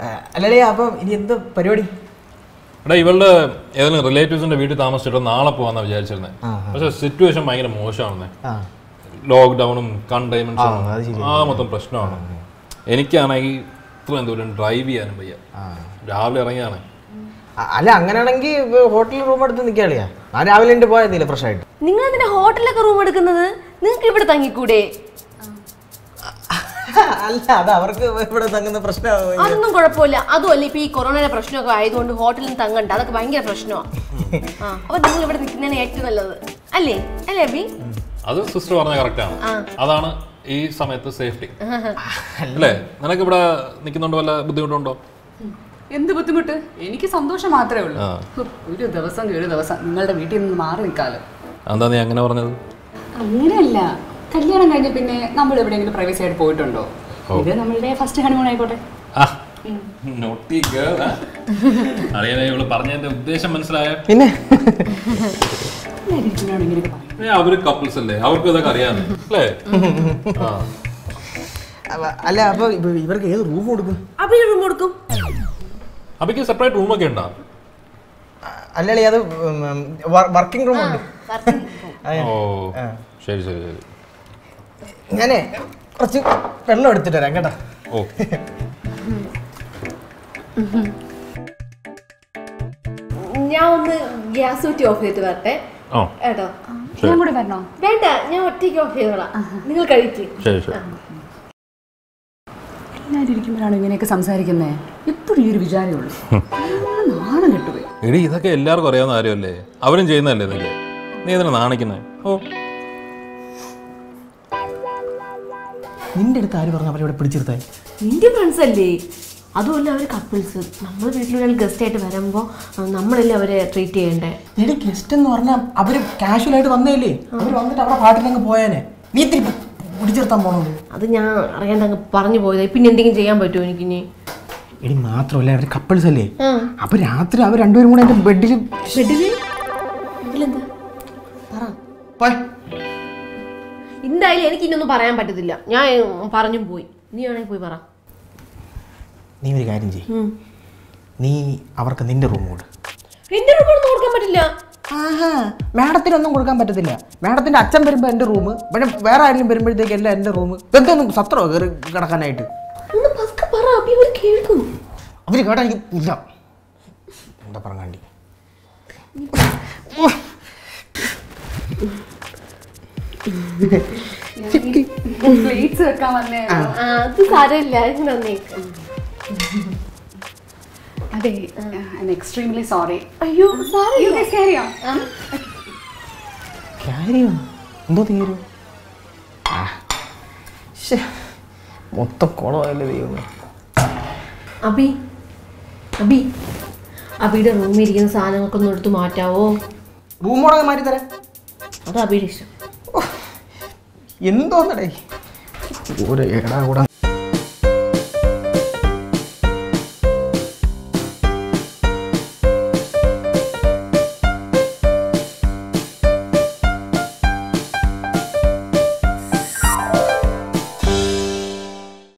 അല്ലേ അപ്പം ഇനി എന്ത് പരിപാടി എടാ ഇവളുടെ ഏതെങ്കിലും റിലേറ്റീവ്സിന്റെ വീട്ടിൽ താമസിച്ചിട്ട് നാളെ പോകാന്നാ വിചാരിച്ചിരുന്നത് ആ, പക്ഷെ സിറ്റുവേഷൻ ഭയങ്കര മോശമാണെന്നേ ആ ലോക്ക്ഡൌണും ആ, അത് കണ്ടെയ്ൻമെന്റ്സും ആ മൊത്തം പ്രശ്നമാണ് എനിക്കാണെങ്കിൽ ഇത്രയും ദൂരം ഡ്രൈവ് ചെയ്യാനും വയ്യ രാവിലെ ഇറങ്ങിയാണ് അ- അല്ല അങ്ങനെയാണെങ്കിൽ ഹോട്ടലിൽ റൂം എടുത്ത് നിൽക്കാളിയാ ഞാൻ രാവിലെ എൻ്റെ പോയതില്ല ഫ്രഷ് ആയിട്ട് നിങ്ങൾ എന്തിനാ ഹോട്ടലിലൊക്കെ റൂം എടുക്കുന്നത് നിങ്ങൾക്ക് ഇവിടെ തങ്ങിക്കൂടെ അല്ല അത് അവർക്ക് ഇവിടെ തങ്ങുന്ന പ്രശ്നമാണ് അതൊന്നും കുഴപ്പമില്ല അതുമല്ല ഇപ്പൊ ഈ കൊറോണയുടെ പ്രശ്നമൊക്കെ ആയതുകൊണ്ട് ഹോട്ടലിൽ തങ്ങണ്ട അതൊക്കെ ഭയങ്കര പ്രശ്നമാണ് ആ അപ്പൊ നിങ്ങൾ ഇവിടെ നിൽക്കുന്നതാണ് ഏറ്റവും നല്ലത് അല്ലേ അല്ലേ അബി അത് സിസ്റ്റർ പറഞ്ഞ കറക്റ്റാണ് അതാണ് ഈ സമയത്ത് സേഫ്റ്റി അല്ലേ നിനക്ക് ഇവിടെ നിൽക്കുന്നുണ്ടോ വല്ല ബുദ്ധിമുട്ടുണ്ടോ എന്ത് ബുദ്ധിമുട്ട് എനിക്ക് സന്തോഷം മാത്രമേ ഉള്ളൂ ആ. ഹു, ഒരു ദിവസം ഒരു ദിവസം നിങ്ങളുടെ വീട്ടിൽ നിന്ന് മാറി നിൽക്കാലോ എന്താ നീ അങ്ങനെ പറഞ്ഞത് അങ്ങനെയല്ല കല്യാണം കഴിഞ്ഞ പിന്നെ നമ്മൾ എവിടെയെങ്കിലും പ്രൈവസി ആയിട്ട് പോയിട്ടുണ്ടോ ഇത് നമ്മളുടെ ഫസ്റ്റ് ഹണിമൂൺ ആയിക്കോട്ടെ ആ നോട്ടി ഗേൾ അറിയാനേ ഇവള് പറഞ്ഞതിന്റെ ഉദ്ദേശം മനസ്സിലായ പിന്നെ എല്ലാവരും ഇങ്ങനെയൊക്കെ പറയും ഏ, അവര് കപ്പിൾസ് അല്ലേ അവർക്ക് ഇതൊക്കെ അറിയാം അല്ലേ ആ അവ- അല്ല അപ്പൊ ഇവ- ഇവർക്ക് ഏത് റൂം കൊടുക്കും അബി റൂം കൊടുക്കും അപ്പക്ക് സെപ്പറേറ്റ് റൂമൊക്കെ ഉണ്ടോ അല്ലേ അത് വർക്കിംഗ് റൂം ഉണ്ട് ഓ ശരി ശരി ശരി ഞാനേ കുറച്ച് വെള്ളം എടുത്തിട്ട് വരാം കേട്ടോ ഓ ഞാൻ ഒന്ന് ഗ്യാസ് കുറ്റി ഓഫ് ചെയ്തിട്ട് വരട്ടെ ആ കേട്ടോ ഞാൻ കൂടെ വരണോ വേണ്ട ഞാൻ ഒറ്റയ്ക്ക് ഓഫ് ചെയ്തോളാം നിങ്ങൾ കഴിക്കും ശരി ശരി എല്ലാവരും ഇരിക്കുമ്പോഴാണ് ഇങ്ങനെയൊക്കെ സംസാരിക്കുന്നേ എപ്പോഴും ഈ ഒരു വിചാരമേ ഉള്ളൂ നാണം കെട്ടുപോയി എടി ഇതൊക്കെ എല്ലാവർക്കും അറിയാവുന്ന കാര്യമല്ലേ അവരും ചെയ്യുന്നതല്ലേ ഇതൊക്കെ നീ എന്തിനാ നാണിക്കുന്നത് ഓ നിന്റെ അടുത്ത് ആര് പറഞ്ഞു അവരെ ഇവിടെ പിടിച്ചിരുത്താൻ നിന്റെ ഫ്രണ്ട്സ് അല്ലേ അതുമല്ല അവർ കപ്പിൾസ് നമ്മൾ വീട്ടിലൊരാൾ ഗസ്റ്റ് ആയിട്ട് വരുമ്പോൾ നമ്മളല്ലേ അവരെ ട്രീറ്റ് ചെയ്യണ്ടേ എടി ഗസ്റ്റ് എന്ന് പറഞ്ഞാൽ അവര് കാഷ്വൽ ആയിട്ട് വന്നേലേ അവര് വന്നിട്ട് അവിടെ പാട്ടിലങ്ങ് പോയാനെ നീ ഇത്തിരി പിടിച്ചിരുത്താൻ പോണത് അത് ഞാൻ അറിയാണ്ട് അങ്ങ് പറഞ്ഞു പോയതാ പിന്നെ എന്തെങ്കിലും ചെയ്യാൻ പറ്റുമോ എനിക്കിനി എടി മാത്രമല്ല അവര് കപ്പിൾസ് അല്ലേ അപ്പൊ രാത്രി അവർ രണ്ടുപേരും കൂടെ എന്റെ ബെഡിൽ ബെഡില് ഇതിലെന്താ പറ എന്തായാലും എനിക്ക് ഇനിയൊന്നും പറയാൻ പറ്റത്തില്ല ഞാൻ പറഞ്ഞു പോയി നീ വേണമെങ്കിൽ പോയി പറ നീ ഒരു കാര്യം ചെയ്യ് നീ അവർക്ക് നിന്റെ റൂം കൊടു എന്റെ റൂമൊന്നും കൊടുക്കാൻ പറ്റില്ല ആഹാ മാഡത്തിനൊന്നും കൊടുക്കാൻ പറ്റത്തില്ല മാഡത്തിന്റെ അച്ഛൻ വരുമ്പോ എന്റെ റൂം പിന്നെ വേറെ ആരെങ്കിലും വരുമ്പോഴത്തേക്ക് എല്ലാം എന്റെ റൂം ഇതൊന്നും സത്രോ കയറി കിടക്കാനായിട്ട് ഒന്ന് പതുക്കെ പറ അപ്പൊ ഇവർ കേൾക്കും അവര് കേട്ടാ എനിക്ക് ഇല്ല എന്താ പറഞ്ഞാണ്ടി പ്ലേറ്റ്സ് വെക്കാൻ വന്നേ ആ, അത് സാരമില്ല ഇങ്ങനെ വന്നേക്കാം അതെ ഐ എക്സ്ട്രീംലി സോറി അയ്യോ സാരമില്ല കാര്യം എന്തോ തീരും മൊത്തം കുളമല്ലേ ദൈവമേ അബി അബി അബിയുടെ റൂമിൽ ഇരിക്കുന്ന സാധനങ്ങളൊക്കെ ഒന്ന് എടുത്ത് മാറ്റാവോ റൂമോടെ മാറ്റി തരാം അത് അബിയുടെ ഇഷ്ടം എന്തോന്നടേ ഒരു എടാ കൂടാ